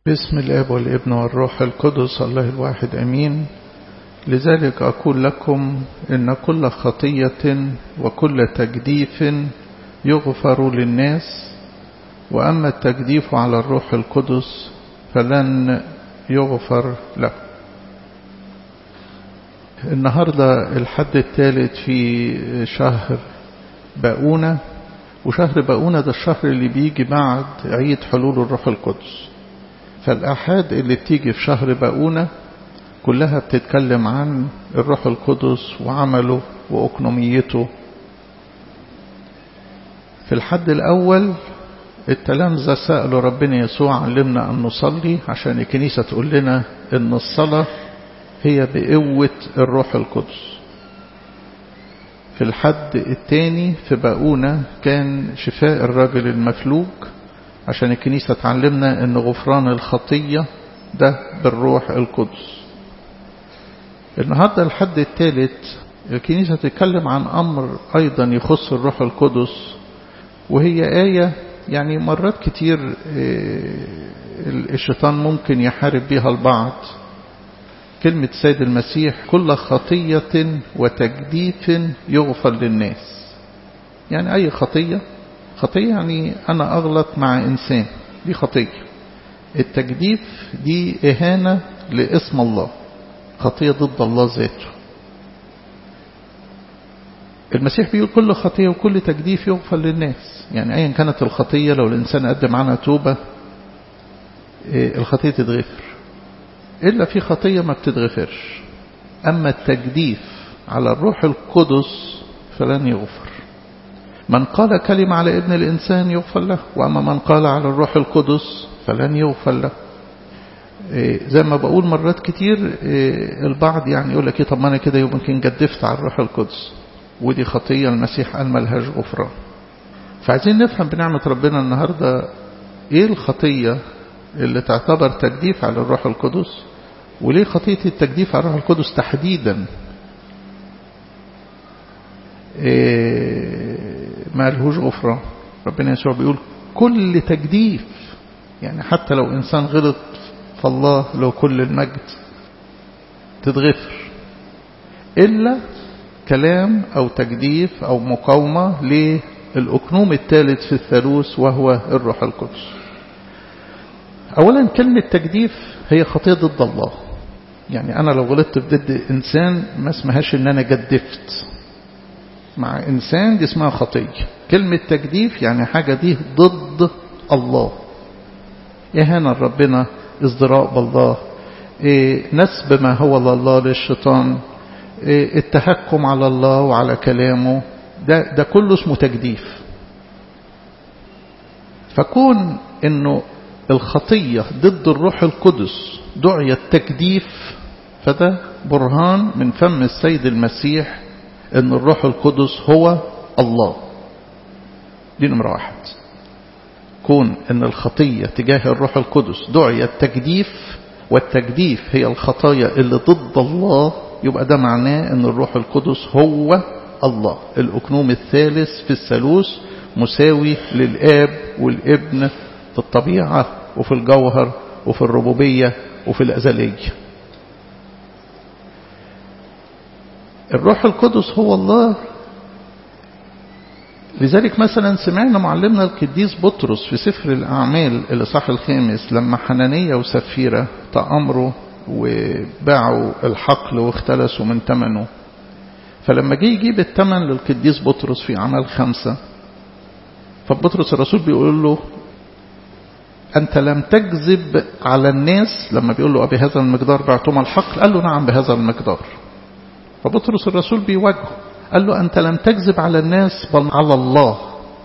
باسم الاب والابن والروح القدس الله الواحد امين لذلك اقول لكم ان كل خطيه وكل تجديف يغفر للناس واما التجديف على الروح القدس فلن يغفر له النهارده الحد الثالث في شهر باؤونه وشهر باؤونه ده الشهر اللي بيجي بعد عيد حلول الروح القدس فالآحاد اللي بتيجي في شهر باؤونه كلها بتتكلم عن الروح القدس وعمله وأكنوميته في الحد الأول التلامذة سألوا ربنا يسوع علمنا أن نصلي عشان الكنيسة تقول لنا أن الصلاة هي بقوة الروح القدس في الحد الثاني في باؤونه كان شفاء الرجل المفلوج عشان الكنيسة تعلمنا أن غفران الخطية ده بالروح القدس النهاردة الحد الثالث الكنيسة تتكلم عن أمر أيضا يخص الروح القدس وهي آية يعني مرات كتير الشيطان ممكن يحارب بها البعض كلمة سيد المسيح كل خطية وتجديف يغفر للناس يعني أي خطية خطية يعني أنا أغلط مع إنسان دي خطية التجديف دي إهانة لاسم الله خطية ضد الله ذاته المسيح بيقول كل خطية وكل تجديف يغفر للناس يعني أيا كانت الخطية لو الإنسان قدم عنها توبة الخطية تتغفر إلا في خطية ما بتتغفرش أما التجديف على الروح القدس فلن يغفر من قال كلمة على ابن الإنسان يغفر له وأما من قال على الروح القدس فلن يغفر له زي ما بقول مرات كتير البعض يعني يقول لك طب ما أنا كده يمكن جدفت على الروح القدس ودي خطية المسيح قال ملهاش غفران فعايزين نفهم بنعمة ربنا النهاردة ايه الخطية اللي تعتبر تجديف على الروح القدس وليه خطية التجديف على الروح القدس تحديدا إيه ما لهوش غفران ربنا يسوع بيقول كل تجديف يعني حتى لو إنسان غلط فالله لو كل المجد تتغفر إلا كلام أو تجديف أو مقاومة للأكنوم الثالث في الثالوث وهو الروح القدس أولا كلمة تجديف هي خطية ضد الله يعني أنا لو غلطت في ضد إنسان ما اسمهاش إن أنا جدفت مع إنسان دي اسمها خطية كلمة تجديف يعني حاجة دي ضد الله إهانة ربنا ازدراء بالله إيه نسب ما هو لله للشيطان إيه التهكم على الله وعلى كلامه ده, ده كله اسمه تجديف فكون انه الخطية ضد الروح القدس دعي التجديف فده برهان من فم السيد المسيح ان الروح القدس هو الله دي نمرة واحد كون ان الخطية تجاه الروح القدس دعي التجديف والتجديف هي الخطايا اللي ضد الله يبقى ده معناه ان الروح القدس هو الله الأكنوم الثالث في الثالوث مساوي للآب والابن في الطبيعة وفي الجوهر وفي الربوبية وفي الأزلية الروح القدس هو الله لذلك مثلا سمعنا معلمنا القديس بطرس في سفر الأعمال الإصحاح الخامس لما حنانية وسفيرة تأمروا وباعوا الحقل واختلسوا من ثمنه فلما جه يجيب الثمن للقديس بطرس في أعمال خمسة فبطرس الرسول بيقول له أنت لم تكذب على الناس لما بيقول له بهذا المقدار بعتم الحقل قال له نعم بهذا المقدار فبطرس الرسول بيواجهه قال له أنت لم تكذب على الناس بل على الله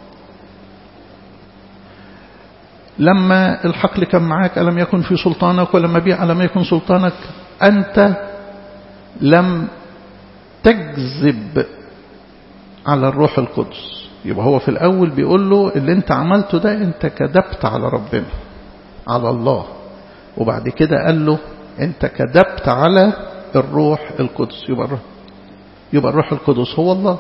لما الحقل كان معاك ألم يكن في سلطانك ولما بيع ألم يكن سلطانك أنت لم تكذب على الروح القدس يبقى هو في الأول بيقول له اللي انت عملته ده انت كذبت على ربنا على الله وبعد كده قال له انت كذبت على الروح القدس يبقى الروح يبقى الروح القدس هو الله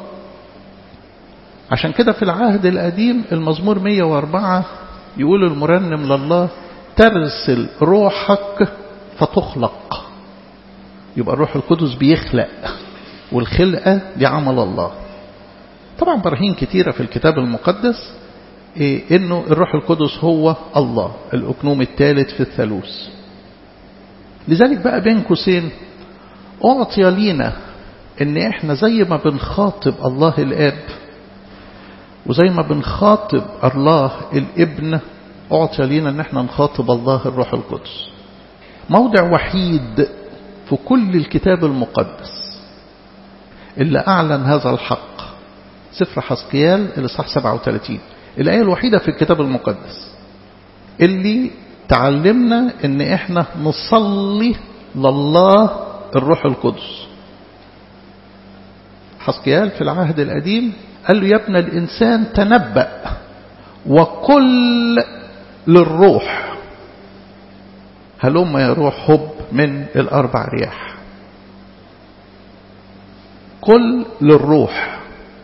عشان كده في العهد القديم المزمور 104 يقول المرنم لله ترسل روحك فتخلق يبقى الروح القدس بيخلق والخلقة دي عمل الله طبعا براهين كتيرة في الكتاب المقدس إيه انه الروح القدس هو الله الاكنوم الثالث في الثالوث لذلك بقى بين قوسين اعطي لينا ان احنا زي ما بنخاطب الله الاب وزي ما بنخاطب الله الابن اعطي لينا ان احنا نخاطب الله الروح القدس موضع وحيد في كل الكتاب المقدس اللي اعلن هذا الحق سفر حسقيال الاصحاح 37 الآية الوحيدة في الكتاب المقدس اللي تعلمنا ان احنا نصلي لله الروح القدس حسقيال في العهد القديم قال له يا ابن الإنسان تنبأ وكل للروح هلما يا روح هب من الأربع رياح كل للروح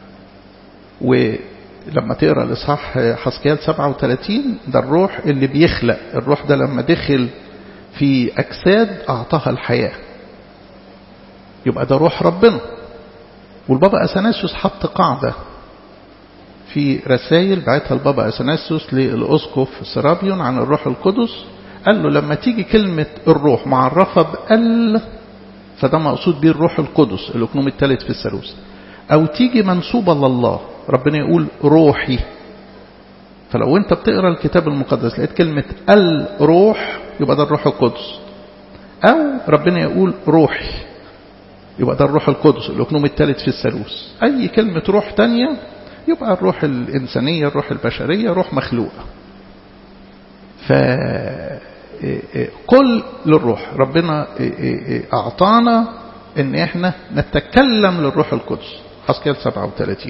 ولما تقرأ الإصحاح حسكيال 37 ده الروح اللي بيخلق الروح ده لما دخل في أجساد أعطاها الحياة يبقى ده روح ربنا والبابا أثناسيوس حط قاعدة في رسائل بعتها البابا أثناسيوس للأسقف سرابيون عن الروح القدس قال له لما تيجي كلمة الروح معرفة بأل فده مقصود بيه الروح القدس الأكنوم الثالث في الثالوث أو تيجي منسوبة لله ربنا يقول روحي فلو انت بتقرا الكتاب المقدس لقيت كلمة الروح يبقى ده الروح القدس أو ربنا يقول روحي يبقى ده الروح القدس الأكنوم الثالث في الثالوث أي كلمة روح تانية يبقى الروح الإنسانية الروح البشرية روح مخلوقة ف كل للروح ربنا أعطانا ان احنا نتكلم للروح القدس حسكيل 37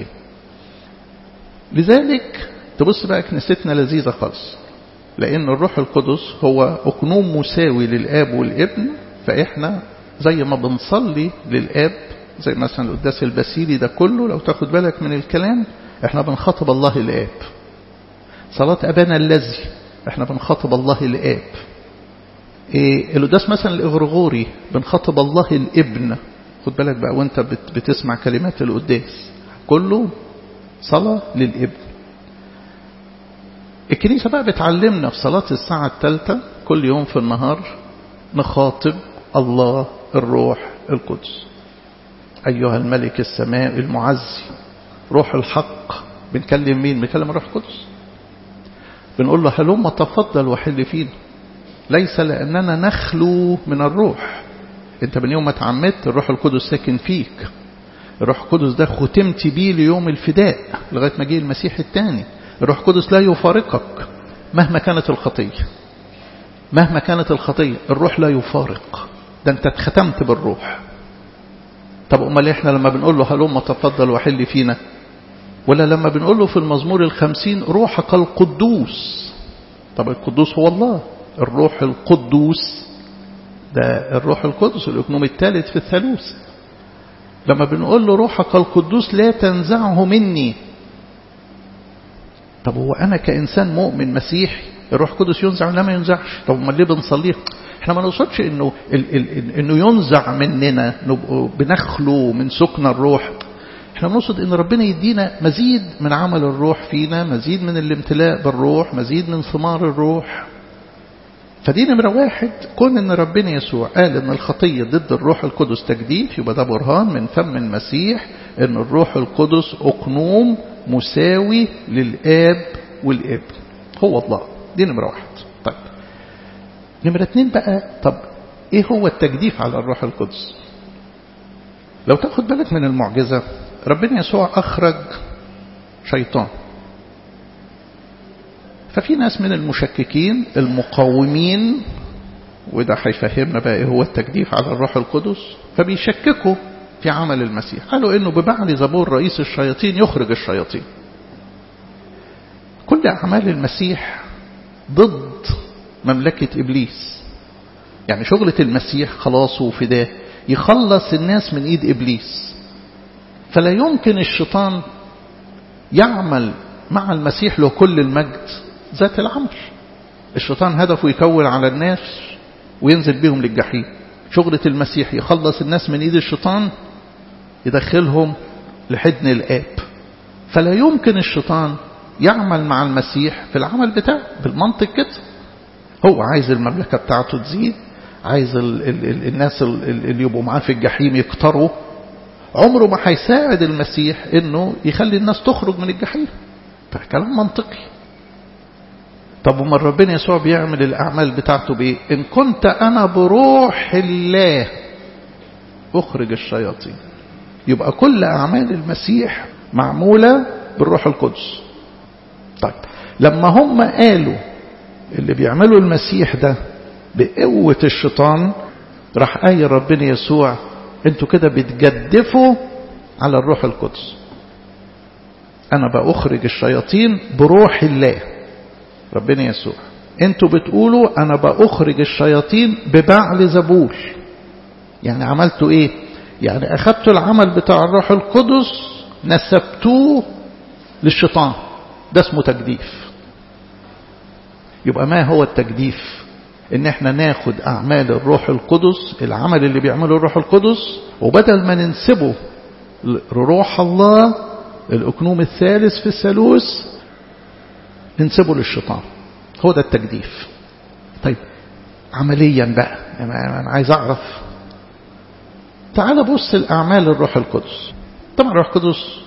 لذلك تبص بقى كنيستنا لذيذة خالص لأن الروح القدس هو أقنوم مساوي للآب والابن فإحنا زي ما بنصلي للآب زي مثلا القداس البسيلي ده كله لو تاخد بالك من الكلام احنا بنخاطب الله الآب صلاة أبانا الذي احنا بنخاطب الله الآب إيه القداس مثلا الإغرغوري بنخاطب الله الابن خد بالك بقى وانت بتسمع كلمات القداس كله صلاة للابن الكنيسة بقى بتعلمنا في صلاة الساعة الثالثة كل يوم في النهار نخاطب الله الروح القدس أيها الملك السماء المعزي روح الحق بنكلم مين بنكلم الروح القدس بنقول له هلما تفضل وحل فينا ليس لأننا نخلو من الروح انت من يوم ما تعمدت الروح القدس ساكن فيك الروح القدس ده ختمت بيه ليوم الفداء لغاية ما جه المسيح الثاني الروح القدس لا يفارقك مهما كانت الخطية مهما كانت الخطية الروح لا يفارق ده انت اتختمت بالروح طب امال احنا لما بنقول له هلما تفضل وحل فينا ولا لما بنقول له في المزمور الخمسين روحك القدوس طب القدوس هو الله الروح القدوس ده الروح القدس الأكنوم الثالث في الثالوث لما بنقول له روحك القدوس لا تنزعه مني طب هو أنا كإنسان مؤمن مسيحي الروح القدس ينزع ولا ما ينزعش طب ما ليه بنصليه احنا ما نقصدش انه ال ال انه ينزع مننا نبقى بنخلو من سكن الروح احنا بنقصد ان ربنا يدينا مزيد من عمل الروح فينا مزيد من الامتلاء بالروح مزيد من ثمار الروح فدي نمرة واحد كون ان ربنا يسوع قال ان الخطية ضد الروح القدس تجديف يبقى ده برهان من فم المسيح ان الروح القدس اقنوم مساوي للاب والابن هو الله دي نمرة واحد طيب نمرة اتنين بقى طب ايه هو التجديف على الروح القدس لو تاخد بالك من المعجزة ربنا يسوع اخرج شيطان ففي ناس من المشككين المقاومين وده هيفهمنا بقى ايه هو التجديف على الروح القدس فبيشككوا في عمل المسيح قالوا انه ببعل زبور رئيس الشياطين يخرج الشياطين كل اعمال المسيح ضد مملكة ابليس يعني شغلة المسيح خلاصه وفداه يخلص الناس من ايد ابليس فلا يمكن الشيطان يعمل مع المسيح له كل المجد ذات العمل الشيطان هدفه يكون على الناس وينزل بيهم للجحيم شغلة المسيح يخلص الناس من ايد الشيطان يدخلهم لحضن الآب فلا يمكن الشيطان يعمل مع المسيح في العمل بتاعه بالمنطق كده هو عايز المملكة بتاعته تزيد عايز ال ال ال الناس اللي يبقوا معاه في الجحيم يكتروا عمره ما هيساعد المسيح انه يخلي الناس تخرج من الجحيم فكلام منطقي طب وما ربنا يسوع بيعمل الاعمال بتاعته بايه ان كنت انا بروح الله اخرج الشياطين يبقى كل اعمال المسيح معموله بالروح القدس طيب لما هم قالوا اللي بيعملوا المسيح ده بقوة الشيطان راح قايل ربنا يسوع انتوا كده بتجدفوا على الروح القدس انا بأخرج الشياطين بروح الله ربنا يسوع انتوا بتقولوا انا بأخرج الشياطين ببعل زبول يعني عملتوا ايه يعني اخدتوا العمل بتاع الروح القدس نسبتوه للشيطان ده اسمه تجديف يبقى ما هو التجديف ان احنا ناخد اعمال الروح القدس العمل اللي بيعمله الروح القدس وبدل ما ننسبه لروح الله الاكنوم الثالث في الثالوث ننسبه للشيطان هو ده التجديف طيب عمليا بقى انا عايز اعرف تعال بص الاعمال الروح القدس طبعا الروح القدس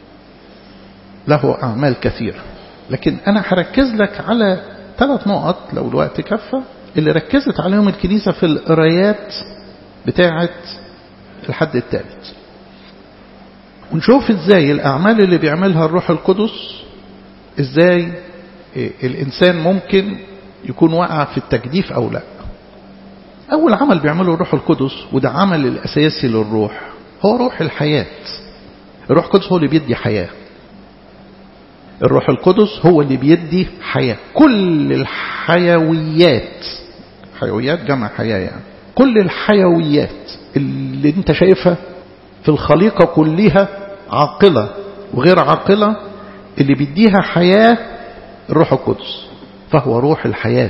له اعمال كثيره لكن انا هركز لك على ثلاث نقط لو الوقت كفى اللي ركزت عليهم الكنيسة في القرايات بتاعة الحد الثالث ونشوف ازاي الأعمال اللي بيعملها الروح القدس ازاي الإنسان ممكن يكون وقع في التجديف أو لا أول عمل بيعمله الروح القدس وده عمل الأساسي للروح هو روح الحياة الروح القدس هو اللي بيدي حياة الروح القدس هو اللي بيدي حياة كل الحيويات حيويات جمع حياة يعني كل الحيويات اللي انت شايفها في الخليقة كلها عاقلة وغير عاقلة اللي بيديها حياة الروح القدس فهو روح الحياة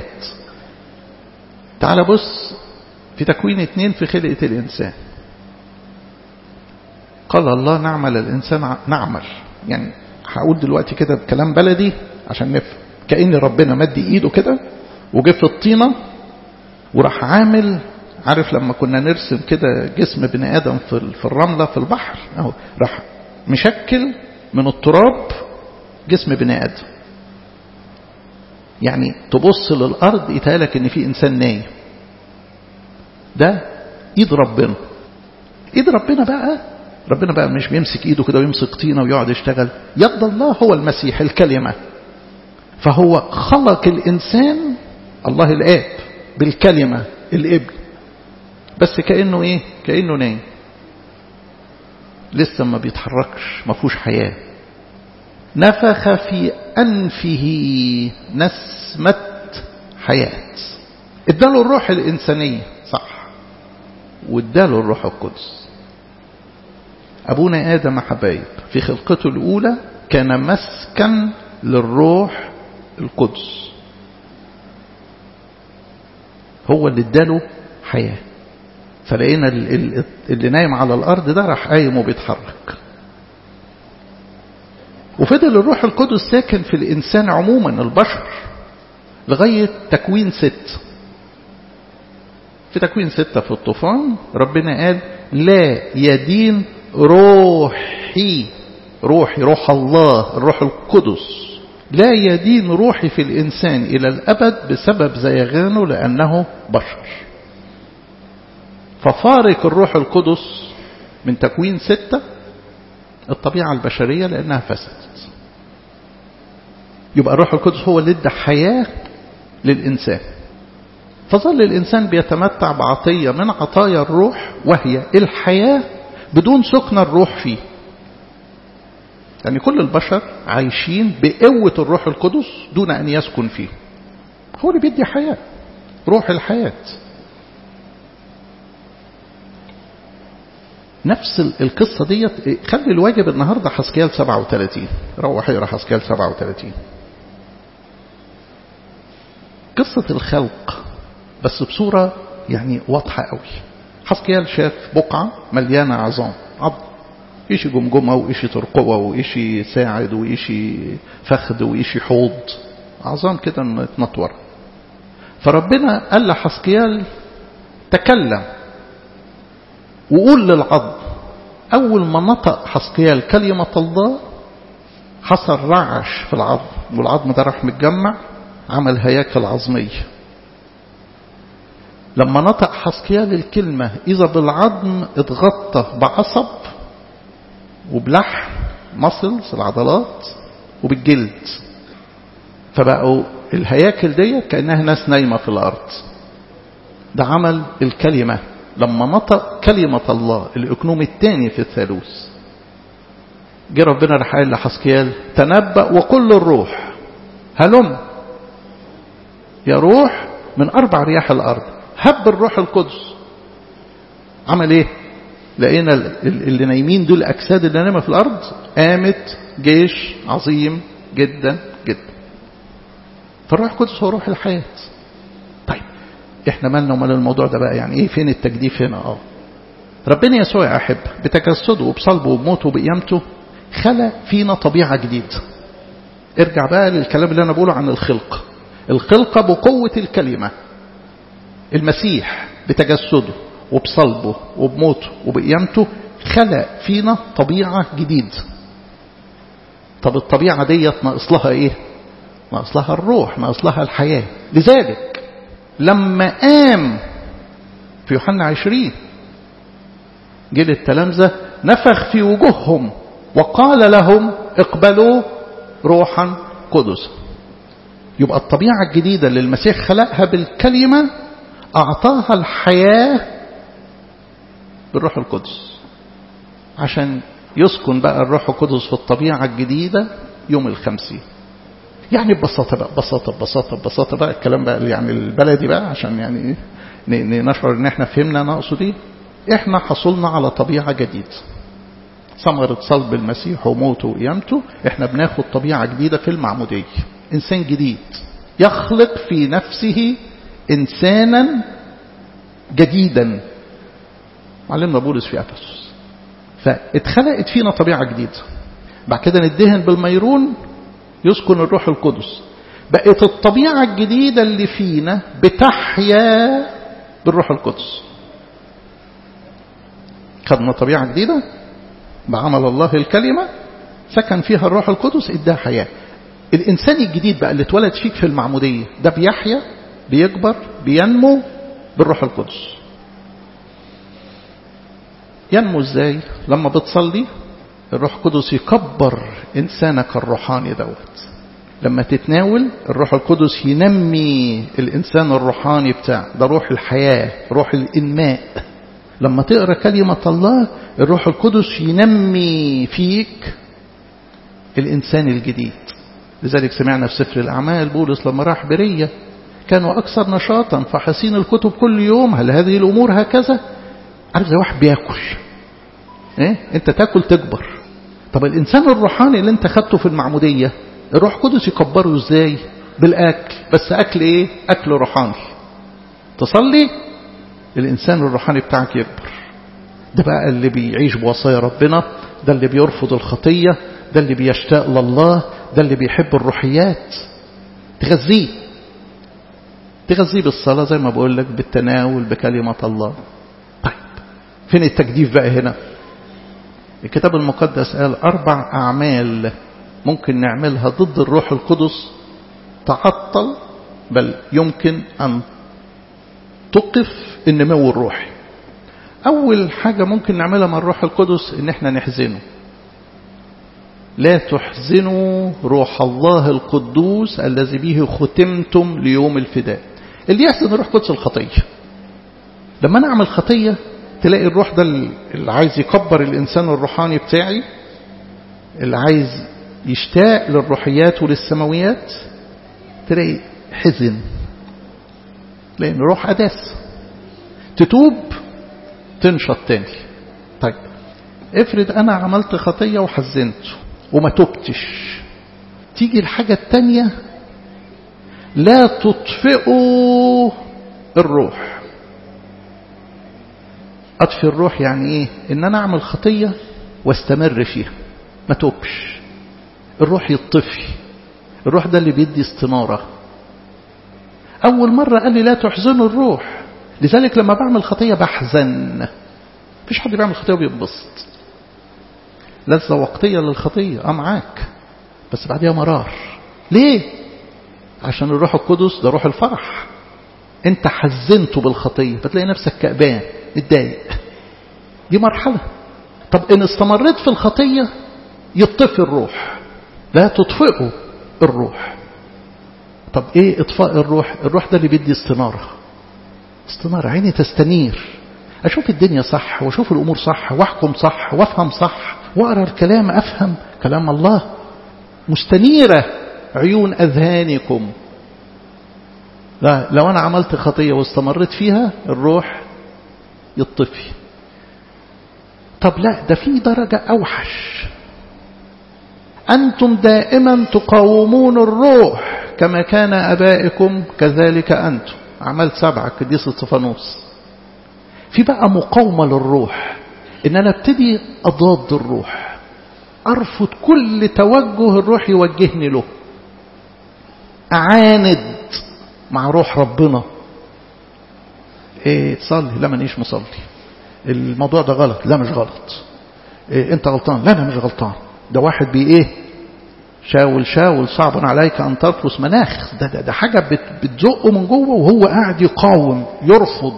تعال بص في تكوين اتنين في خلقة الإنسان قال الله نعمل الإنسان نعمل يعني هقول دلوقتي كده بكلام بلدي عشان نفهم كأن ربنا مد ايده كده وجه في الطينة وراح عامل عارف لما كنا نرسم كده جسم بني آدم في في الرملة في البحر اهو راح مشكل من التراب جسم بني آدم يعني تبص للأرض يتهالك ان في إنسان نايم ده ايد ربنا ايد ربنا بقى ربنا بقى مش بيمسك ايده كده ويمسك طينه ويقعد يشتغل يد الله هو المسيح الكلمه فهو خلق الانسان الله الاب بالكلمه الابن بس كانه ايه كانه نايم لسه ما بيتحركش ما فيهوش حياه نفخ في انفه نسمه حياه اداله الروح الانسانيه صح واداله الروح القدس أبونا آدم حبايب في خلقته الأولى كان مسكن للروح القدس هو اللي اداله حياة فلقينا اللي نايم على الأرض ده راح قايم وبيتحرك وفضل الروح القدس ساكن في الإنسان عموما البشر لغاية تكوين ست في تكوين ستة في الطوفان ربنا قال لا يدين روحي روحي روح الله الروح القدس لا يدين روحي في الإنسان إلى الأبد بسبب زيغانه لأنه بشر ففارق الروح القدس من تكوين ستة الطبيعة البشرية لأنها فسدت يبقى الروح القدس هو اللي ادى حياة للإنسان فظل الإنسان بيتمتع بعطية من عطايا الروح وهي الحياة بدون سكن الروح فيه يعني كل البشر عايشين بقوة الروح القدس دون أن يسكن فيه هو اللي بيدي حياة روح الحياة نفس القصة ديت خلي الواجب النهاردة حسكيال 37 روح يقرا حسكيال 37 قصة الخلق بس بصورة يعني واضحة قوي حسكيال شاف بقعة مليانة عظام عظم إشي جمجمة وإشي ترقوة وإشي ساعد وإشي فخذ وإشي حوض عظام كده متنطورة فربنا قال لحسكيال تكلم وقول للعظم أول ما نطق حسكيال كلمة الله حصل رعش في العظم والعظم ده راح متجمع عمل هياكل عظمية لما نطق حسكيال الكلمة إذا بالعظم اتغطى بعصب وبلحم مصلز العضلات وبالجلد فبقوا الهياكل دي كأنها ناس نايمة في الأرض ده عمل الكلمة لما نطق كلمة الله الإكنوم الثاني في الثالوث جه ربنا راح قال لحسكيال تنبأ وكل الروح هلم يا روح من أربع رياح الأرض هب الروح القدس عمل ايه لقينا اللي نايمين دول الأجساد اللي نايمة في الأرض قامت جيش عظيم جدا جدا فالروح القدس هو روح الحياة طيب احنا مالنا ومال الموضوع ده بقى يعني ايه فين التجديف هنا اه ربنا يسوع يا أحب بتجسده وبصلبه وبموته وبقيامته خلق فينا طبيعة جديدة ارجع بقى للكلام اللي أنا بقوله عن الخلق الخلقة بقوة الكلمة المسيح بتجسده وبصلبه وبموته وبقيامته خلق فينا طبيعة جديدة طب الطبيعة ديت ناقص لها ايه ناقص لها الروح ناقص لها الحياة لذلك لما قام في يوحنا عشرين جه التلامذة نفخ في وجوههم وقال لهم اقبلوا روحا قدسا يبقى الطبيعة الجديدة اللي المسيح خلقها بالكلمة أعطاها الحياة بالروح القدس عشان يسكن بقى الروح القدس في الطبيعة الجديدة يوم الخمسين يعني ببساطة بقى ببساطة ببساطة ببساطة بقى الكلام بقى يعني البلدي بقى عشان يعني نشعر ان احنا فهمنا انا اقصد ايه احنا حصلنا على طبيعة جديدة ثمرة صلب المسيح وموته وقيامته احنا بناخد طبيعة جديدة في المعمودية انسان جديد يخلق في نفسه انسانا جديدا معلمنا بولس في افسس فاتخلقت فينا طبيعة جديدة بعد كده ندهن بالميرون يسكن الروح القدس بقت الطبيعة الجديدة اللي فينا بتحيا بالروح القدس خدنا طبيعة جديدة بعمل الله الكلمة سكن فيها الروح القدس اداها حياة الإنسان الجديد بقى اللي اتولد فيك في المعمودية ده بيحيا بيكبر بينمو بالروح القدس ينمو ازاي لما بتصلي الروح القدس يكبر إنسانك الروحاني دوت لما تتناول الروح القدس ينمي الإنسان الروحاني بتاعك ده روح الحياة روح الإنماء لما تقرأ كلمة الله الروح القدس ينمي فيك الإنسان الجديد لذلك سمعنا في سفر الأعمال بولس لما راح برية كانوا أكثر نشاطا فحسين الكتب كل يوم هل هذه الأمور هكذا عارف زي واحد بياكل إيه؟ أنت تاكل تكبر طب الإنسان الروحاني اللي أنت خدته في المعمودية الروح القدس يكبره إزاي بالأكل بس أكل إيه أكل روحاني تصلي الإنسان الروحاني بتاعك يكبر ده بقى اللي بيعيش بوصايا ربنا ده اللي بيرفض الخطية ده اللي بيشتاق لله ده اللي بيحب الروحيات تغذيه تغذيه بالصلاة زي ما بقول لك بالتناول بكلمة الله طيب فين التجديف بقى هنا الكتاب المقدس قال أربع أعمال ممكن نعملها ضد الروح القدس تعطل بل يمكن أن تقف النمو الروحي أول حاجة ممكن نعملها مع الروح القدس إن احنا نحزنه لا تحزنوا روح الله القدوس الذي به ختمتم ليوم الفداء اللي يحزن الروح القدس الخطية لما أنا أعمل خطية تلاقي الروح ده اللي عايز يكبر الإنسان الروحاني بتاعي اللي عايز يشتاق للروحيات وللسماويات تلاقي حزن لأن روح أداس تتوب تنشط تاني طيب افرض أنا عملت خطية وحزنت وما تبتش تيجي الحاجة التانية لا تطفئوا الروح أطفي الروح يعني إيه إن أنا أعمل خطية واستمر فيها ما توبش الروح يطفي الروح ده اللي بيدي استنارة أول مرة قال لي لا تحزنوا الروح لذلك لما بعمل خطية بحزن مفيش حد بيعمل خطية وبينبسط لذة وقتية للخطية أه معاك بس بعدها مرار ليه عشان الروح القدس ده روح الفرح انت حزنته بالخطية فتلاقي نفسك كأبان متضايق دي مرحلة طب ان استمريت في الخطية يطفي الروح لا تطفئوا الروح طب ايه اطفاء الروح الروح ده اللي بيدي استنارة استنارة عيني تستنير اشوف الدنيا صح واشوف الامور صح واحكم صح وافهم صح واقرا الكلام افهم كلام الله مستنيرة عيون اذهانكم لا لو انا عملت خطية واستمريت فيها الروح يطفي طب لا ده في درجة اوحش أنتم دائما تقاومون الروح كما كان أبائكم كذلك أنتم عمل سبعة قديس استفانوس في بقى مقاومة للروح إن أنا ابتدي أضاد الروح أرفض كل توجه الروح يوجهني له أعاند مع روح ربنا إيه تصلي لا مانيش مصلي الموضوع ده غلط لا مش غلط إيه انت غلطان لا انا مش غلطان ده واحد بي ايه شاول شاول صعب عليك ان ترفس مناخ ده, ده, ده حاجة بت بتزقه من جوه وهو قاعد يقاوم يرفض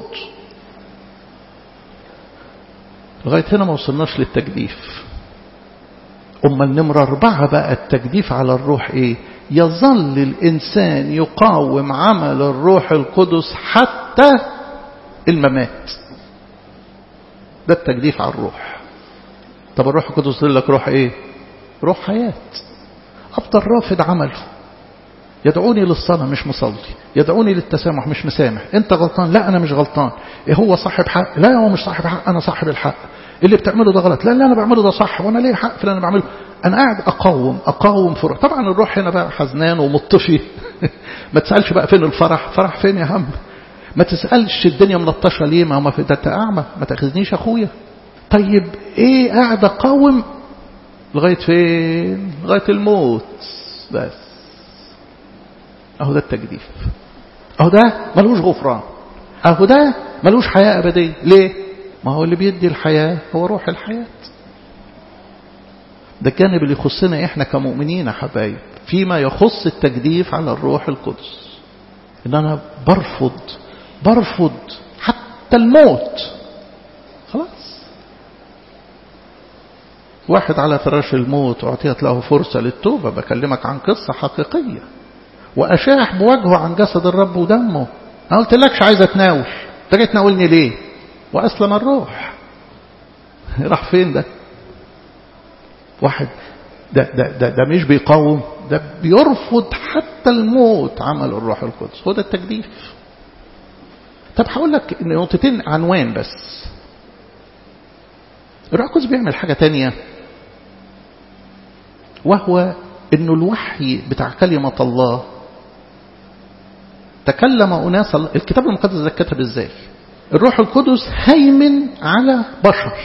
لغاية هنا ما وصلناش للتجديف أما النمرة أربعة بقى التجديف على الروح إيه يظل الإنسان يقاوم عمل الروح القدس حتى الممات ده التجديف على الروح طب الروح القدس يقول لك روح ايه روح حياة افضل رافض عمله يدعوني للصلاة مش مصلي يدعوني للتسامح مش مسامح انت غلطان لا انا مش غلطان إيه هو صاحب حق لا هو مش صاحب حق انا صاحب الحق اللي بتعمله ده غلط لا اللي انا بعمله ده صح وانا ليه حق في اللي انا بعمله انا قاعد اقاوم اقاوم فرح طبعا الروح هنا بقى حزنان ومطفي ما تسالش بقى فين الفرح فرح فين يا هم ما تسالش الدنيا ملطشه ليه ما هو في ده اعمى ما تاخذنيش اخويا طيب ايه قاعد اقاوم لغايه فين لغايه الموت بس اهو ده التجديف اهو ده ملوش غفران اهو ده ملوش حياه ابديه ليه ما هو اللي بيدي الحياه هو روح الحياه ده الجانب اللي يخصنا احنا كمؤمنين يا حبايب فيما يخص التجديف على الروح القدس ان انا برفض برفض حتى الموت خلاص واحد على فراش الموت أعطيت له فرصة للتوبة بكلمك عن قصة حقيقية وأشاح بوجهه عن جسد الرب ودمه أنا قلت لكش عايز أتناول أنت جاي تناولني ليه وأسلم الروح راح فين ده واحد ده, ده, ده, ده مش بيقاوم ده بيرفض حتى الموت عمل الروح القدس هو ده التجديف طب هقول لك نقطتين عنوان بس الروح القدس بيعمل حاجة تانية وهو انه الوحي بتاع كلمة الله تكلم أناس الكتاب المقدس ده كتب ازاي الروح القدس هيمن على بشر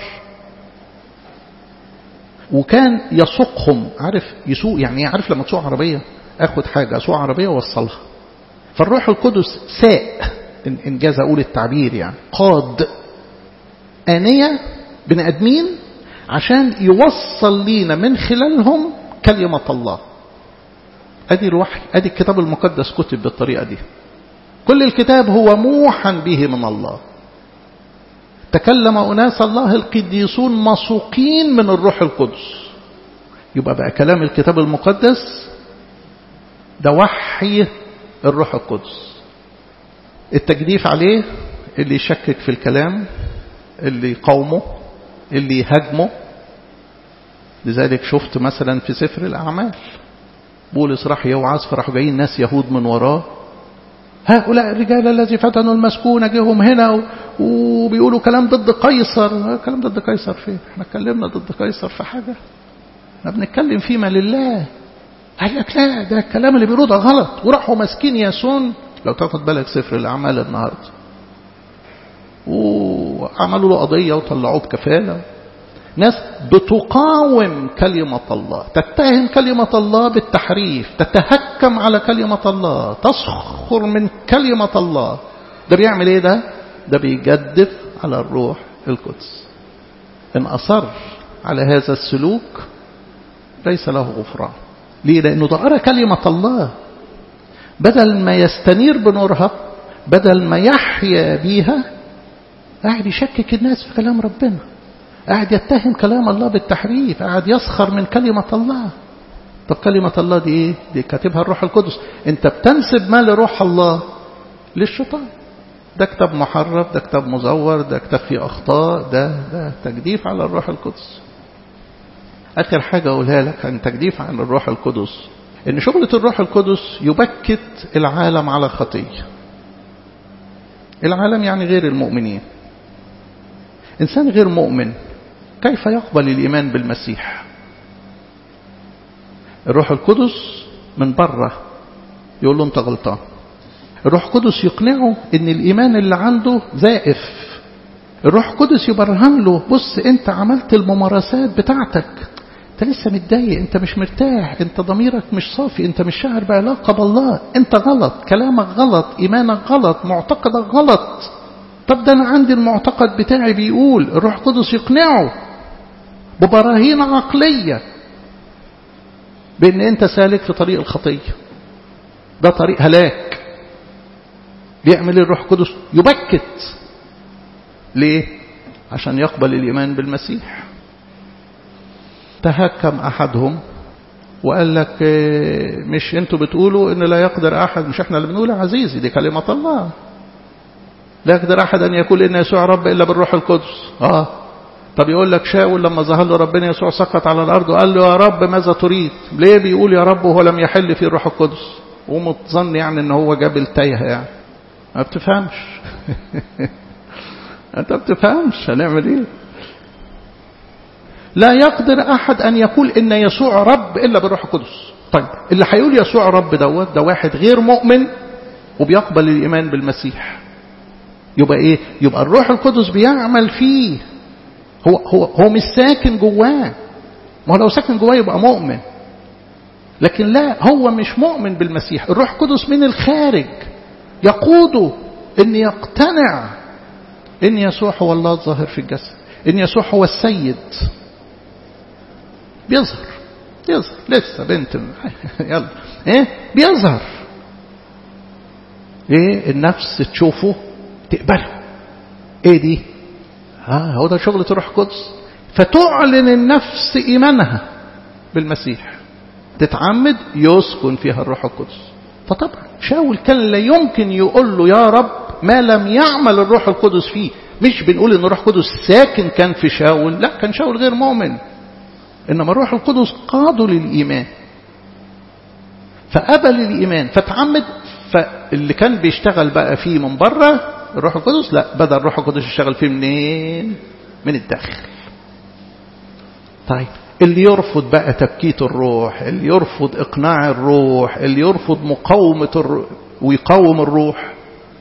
وكان يسوقهم عارف يسوق يعني عارف لما تسوق عربية اخد حاجة اسوق عربية ووصلها فالروح القدس ساق إن جاز أقول التعبير يعني قاد آنية بني آدمين عشان يوصل لينا من خلالهم كلمة الله أدي الوحي أدي الكتاب المقدس كتب بالطريقة دي كل الكتاب هو موحى به من الله تكلم أناس الله القديسون مسوقين من الروح القدس يبقى بقى كلام الكتاب المقدس ده وحي الروح القدس التجديف عليه اللي يشكك في الكلام اللي يقاومه اللي يهاجمه لذلك شفت مثلا في سفر الأعمال بولس راح يوعظ فراحوا جايين ناس يهود من وراه هؤلاء الرجال الذي فتنوا المسكونة جيهم هنا وبيقولوا كلام ضد قيصر كلام ضد قيصر فين احنا اتكلمنا ضد قيصر في حاجة احنا بنتكلم فيما لله قال لك لا ده الكلام اللي بيقولوه ده غلط وراحوا ماسكين ياسون لو تاخد بالك سفر الأعمال النهارده وعملوا له قضية وطلعوه بكفالة ناس بتقاوم كلمة الله تتهم كلمة الله بالتحريف تتهكم على كلمة الله تسخر من كلمة الله ده بيعمل ايه ده ده بيجدف على الروح القدس ان أصر على هذا السلوك ليس له غفران ليه لأنه ده أرى كلمة الله بدل ما يستنير بنورها بدل ما يحيا بيها قاعد يشكك الناس في كلام ربنا قاعد يتهم كلام الله بالتحريف قاعد يسخر من كلمة الله طب كلمة الله دي ايه دي كاتبها الروح القدس انت بتنسب ما لروح الله للشيطان ده كتاب محرف ده كتاب مزور ده كتاب فيه أخطاء ده ده تجديف على الروح القدس آخر حاجة أقولها لك عن تجديف عن الروح القدس إن شغلة الروح القدس يبكت العالم على خطية العالم يعني غير المؤمنين إنسان غير مؤمن كيف يقبل الإيمان بالمسيح الروح القدس من بره يقول له أنت غلطان الروح القدس يقنعه ان الايمان اللي عنده زائف الروح القدس يبرهن له بص انت عملت الممارسات بتاعتك انت لسه متضايق انت مش مرتاح انت ضميرك مش صافي انت مش شاعر بعلاقة بالله انت غلط كلامك غلط ايمانك غلط معتقدك غلط طب ده انا عندي المعتقد بتاعي بيقول الروح القدس يقنعه ببراهين عقلية بان انت سالك في طريق الخطية ده طريق هلاك بيعمل الروح القدس يبكت ليه عشان يقبل الإيمان بالمسيح تهكم أحدهم وقال لك مش انتوا بتقولوا ان لا يقدر أحد مش احنا اللي بنقول عزيزي دي كلمة الله لا يقدر أحد أن يقول إن يسوع رب إلا بالروح القدس آه طب يقول لك شاول لما ظهر له ربنا يسوع سقط على الأرض وقال له يا رب ماذا تريد ليه بيقول يا رب وهو لم يحل في الروح القدس ومتظن يعني ان هو جاب التايه يعني ما بتفهمش انت بتفهمش هنعمل ايه لا يقدر احد ان يقول ان يسوع رب الا بالروح القدس طيب اللي هيقول يسوع رب دوت ده واحد غير مؤمن وبيقبل الايمان بالمسيح يبقى ايه يبقى الروح القدس بيعمل فيه هو هو هو مش ساكن جواه ما هو لو ساكن جواه يبقى مؤمن لكن لا هو مش مؤمن بالمسيح الروح القدس من الخارج يقوده ان يقتنع ان يسوع هو الله الظاهر في الجسد ان يسوع هو السيد بيظهر يظهر لسه بنت يلا ايه بيظهر ايه النفس تشوفه تقبله ايه دي ها هو ده شغلة الروح القدس فتعلن النفس ايمانها بالمسيح تتعمد يسكن فيها الروح القدس فطبعا شاول كان لا يمكن يقول له يا رب ما لم يعمل الروح القدس فيه مش بنقول ان الروح القدس ساكن كان في شاول لا كان شاول غير مؤمن انما الروح القدس قاده للايمان فقبل الايمان فتعمد فاللي كان بيشتغل بقى فيه من بره الروح القدس لا بدا الروح القدس يشتغل فيه منين من الداخل طيب اللي يرفض بقى تبكيت الروح اللي يرفض إقناع الروح اللي يرفض مقاومة الروح ويقاوم الروح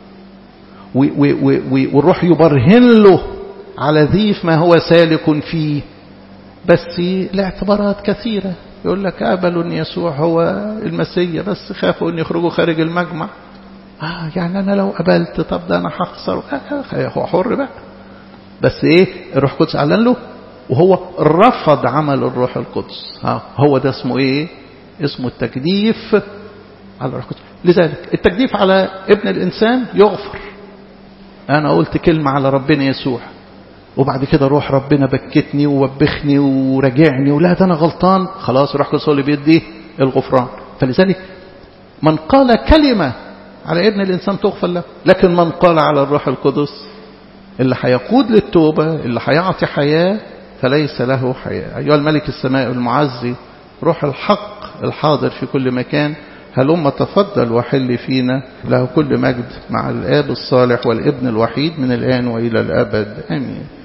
والروح يبرهن له على ذيف ما هو سالك فيه بس لاعتبارات كثيرة يقول لك قبلوا أن يسوع هو المسيح بس خافوا أن يخرجوا خارج المجمع آه يعني أنا لو قبلت طب ده أنا هخسر آه هو حر بقى بس إيه الروح القدس أعلن له وهو رفض عمل الروح القدس ها هو ده اسمه ايه اسمه التجديف على الروح القدس لذلك التجديف على ابن الانسان يغفر انا قلت كلمة على ربنا يسوع وبعد كده روح ربنا بكتني ووبخني وراجعني ولا ده انا غلطان خلاص الروح القدس هو اللي بيدي الغفران فلذلك من قال كلمة على ابن الانسان تغفر له لكن من قال على الروح القدس اللي هيقود للتوبة اللي هيعطي حياة فليس له حياة أيها الملك السماء المعزي روح الحق الحاضر في كل مكان هلما تفضل وحل فينا له كل مجد مع الآب الصالح والابن الوحيد من الآن وإلى الأبد آمين